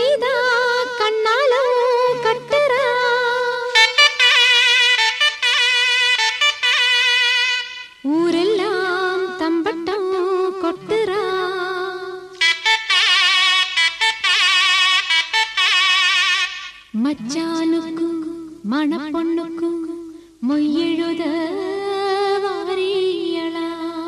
நீதான் கண்ணாலும் கட்டுறா ஊரெல்லாம் தம்பட்டம் கொட்டுறா மச்சானுக்கும் மணப்பொண்ணுக்கும் மொய்யெழுத வாரியளா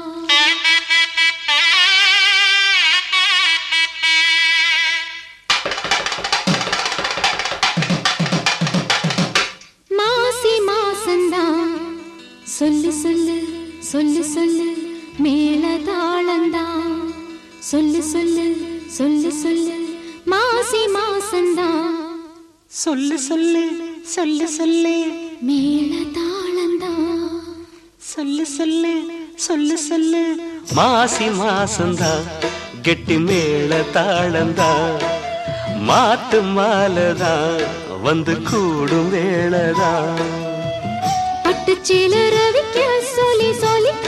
மாசி மாசந்தான் சொல்லு சொல்லு சொல்லு சொல்லு மேல தாளந்தான் சொல்லு சொல்லு சொல்லு சொல்லு மாசி மாசந்தான் சொல்லு சொல்லு சொல்லு சொல்லு மேல தாளந்தான் சொல்லு சொல்லு சொல்லு சொல்லு மாசி மாசந்தா கெட்டி மேள தாளந்தா மாட்டு மாலதா வந்து கூடும் வேளதா பட்டு ரவிக்க சொல்லி சொல்லிக்க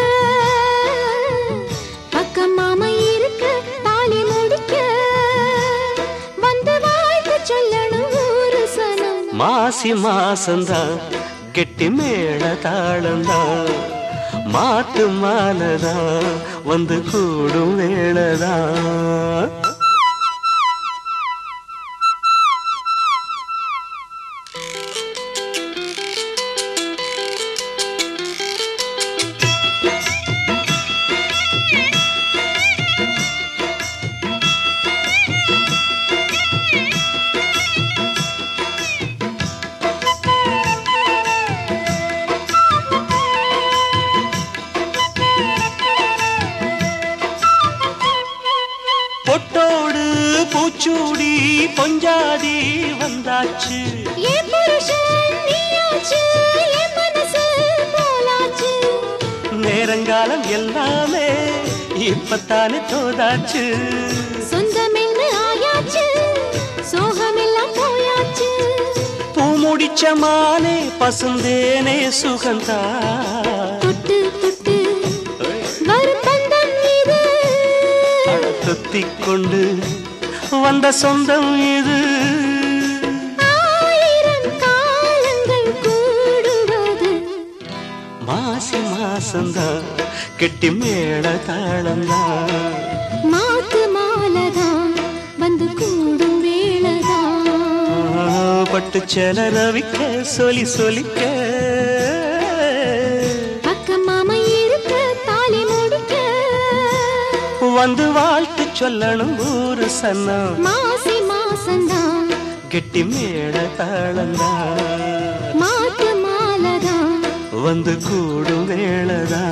பக்கம் மாமா இருக்க தாலி முடிக்க வந்து வாழ்த்து சொல்லணும் ஒரு சனம் மாசி மாசந்தா கெட்டி மேள தாளந்தா மாட்டு மாலதா வந்து கூடும் வேளதா பொட்டோடு பூச்சூடி பொஞ்சாதி வந்தாச்சு என் புருஷன் நீயாச்சு, என் மனசு போலாச்சு. நேரங்காலம் எல்லாமே இப்பத்தானே தோதாச்சு சொந்தமென்னு ஆயாச்சு, சோகமெல்லாம் போயாச்சு. பூ முடிச்ச மானே பசுந்தேனே சுகந்தா தொட்டு தொட்டு வரும் பந்தம் இது. துத்திக் கொண்டு வந்த சொந்தம் இது ஆயிரம் காலங்கள் கூடுவது. மாசி மாசந்தா கெட்டி மேள தாளந்தா மாத்து மாலைதான் வந்து கூடும் வேளைதான். பட்டு செல ரவிக்க சொல்லி சொல்லிக்க பக்கம் மாமா இருக்க தாலி முடிக்க வந்து வாழ்த்து சொல்லணும் ஊரு சன்னம் மாசி மாசந்தான் கெட்டி மேள தாளந்தா மாட்டு மாலதான் வந்து கூடும் வேளதா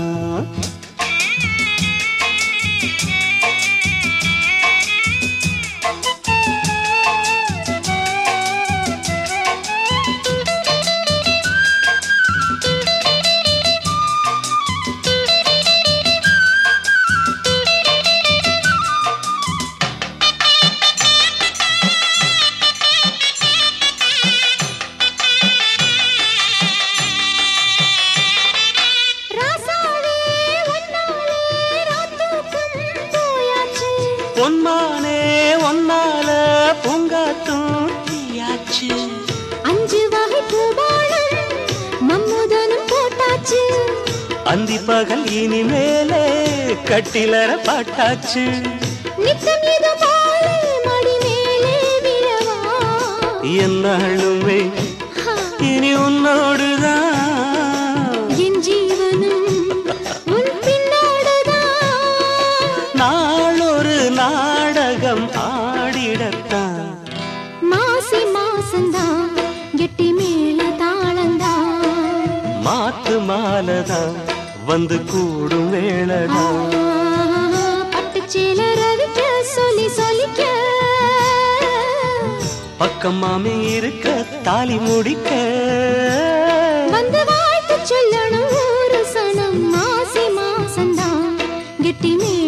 ராசாவே ஒன்னாலே ராத்தூக்கம் போயாச்சு பொன்மானே ஒன்னால பூங்காத்தும் தீயாச்சு அஞ்சு வகை பூபாலம் மம்முதனும் போட்டாச்சு அந்தி பகல் இனிமேலே கட்டிலற பாட்டாச்சு நித்தம் இது போல மடி மேலே விழவா என்னாலுமே ஹா, இனி உன்னோடுதான் என் ஜீவனும் உன் பின்னோடுதான் நாளொரு நாடகம் ஆடிடத்தான் மாசி மாசந்தான் கெட்டி மேல தாளந்தான் மாத்து மாலதான் வந்து கூடும் வேளதான் பட்டுச்சேல ரவிக்க சொல்லி சொல்லிக்க பக்கம் மாமி இருக்க தாலி முடிக்க வந்து வாழ்த்து சொல்லணும் ஒரு சனம் மாசி மாசந்தான் கெட்டி மேல